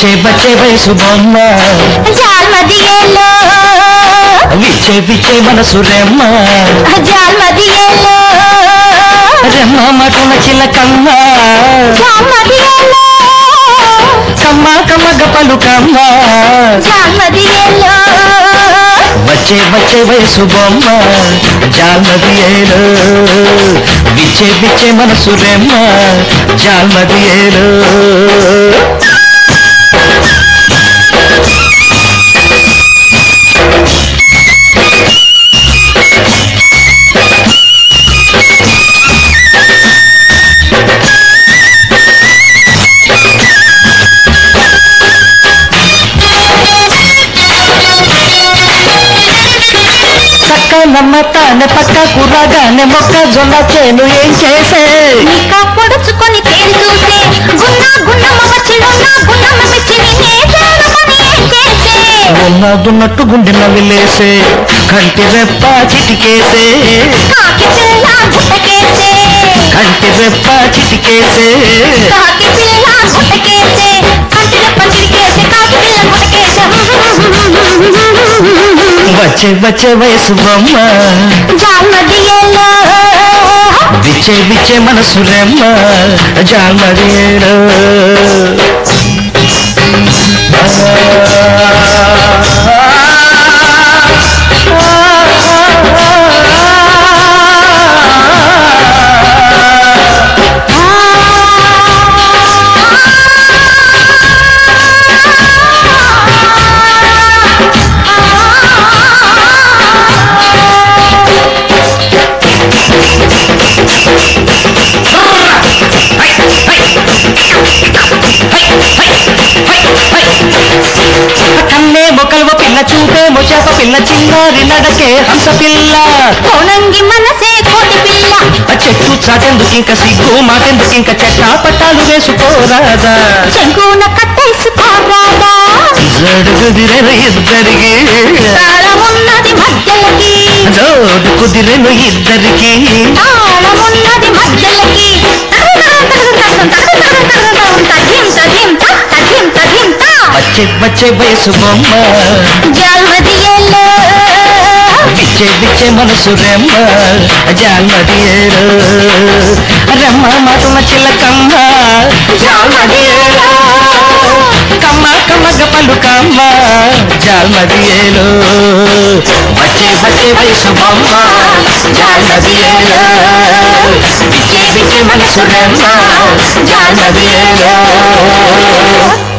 బచ్చే బచ్చే వయసు బొమ్మ జాల్మదియేలో విచ్చే విచ్చే మనసు రెమ్మ జాల్మదియేలో రెమ్మ మటున చిలకమ్మ జాల్మదియేలో కమ్మ కమ్మగ పలుకమ్మ జాల్మదియేలో వచ్చే వచ్చే వయసు బొమ్మ జాల్మది ఏలో విచ్చే విచ్చే మనసు రెమ్మ జాల్మది ఏలో చక్క నమ్మ తానే పక్క కుర్రగానే మొక్క జొన్న చేను ఏం చేసే నీకా పొడుచుకొని తేరి చూసే గున్న గున్నమ్మ వచ్చిలున్న గున్నమ్మ మెచ్చి నిన్నే చేరమని ఏం చేసే ఉన్నదున్నట్టు గుండె నవ్విలేసే కంటి రెప్ప చిటికేసే కాకి పిల్ల గుట్టకేసే కంటి రెప్ప చిటికేసే కాకి పిల్ల గుట్టకేసే కంటిన పందిరికేసే కాకి పిల్ల గుట్టకేసే వచ్చే వచ్చే వయసు బొమ్మ జాల్మదియేలో విచ్చే విచ్చే మనసు రెమ్మ జామరేడు కన్నే మొక్కలువ పిల్ల చూపే మొచాప పిల్ల చిన్నారి నడకే హంస పిల్ల కోనంగి మనసే కోటి పిల్ల ఆ చెట్టు చాటెందుకు ఇంకా సిగ్గు మాటెందుకు ఇంకా చెట్టా పట్టాలు వేసుకోరాదా చెంగున కట్టేసుకోరాదా జడుగుదిరెను ఇద్దరికి తాళమున్నది మధ్యలకి జోడు కుదిరెను ఇద్దరికి తాళమున్నది మధ్యలకి వచ్చే వచ్చే వయసు బొమ్మ జల్మదియేలో విచ్చే విచ్చే మనసు రెమ్మ జాల్మది ఏడు రెమ్మ మటున చిలకమ్మ జాల్మది ఏడు కమ్మ కమ్మగ పలుకమ్మ జాల్మది ఏడు వచ్చే వచ్చే వయసు బొమ్మ జాల్మది ఏడు విచ్చే విచ్చే మనసు రెమ్మ జాల్మది ఏడు